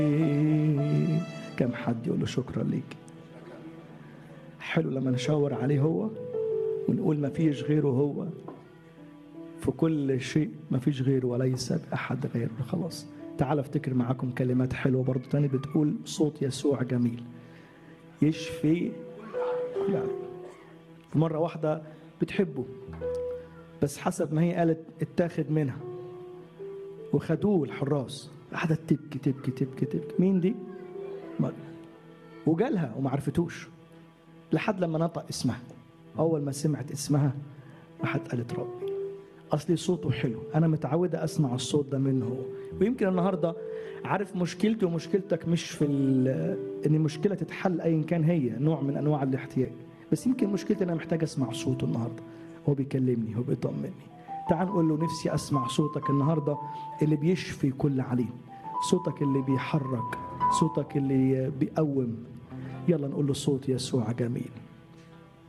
كم حد يقول له شكرا ليك حلو لما نشاور عليه هو ونقول ما فيش غيره هو في كل شيء ما فيش غيره وليس بأحد غيره خلاص تعال افتكر معاكم كلمات حلوة برضو تاني بتقول صوت يسوع جميل يشفي يعني في مرة واحدة بتحبه بس حسب ما هي قالت اتاخد منها وخدوه الحراس قعدت تبكي تبكي تبكي تبكي مين دي؟ مريم وجالها وما عرفتوش لحد لما نطق اسمها اول ما سمعت اسمها راحت قالت ربي اصلي صوته حلو انا متعوده اسمع الصوت ده منه هو ويمكن النهارده عارف مشكلتي ومشكلتك مش في ان المشكله تتحل ايا كان هي نوع من انواع الاحتياج بس يمكن مشكلتي انا محتاج اسمع صوته النهارده هو بيكلمني هو بيطمني تعال نقول له نفسي اسمع صوتك النهارده اللي بيشفي كل عليم صوتك اللي بيحرك صوتك اللي بيقوم يلا نقول له صوت يسوع جميل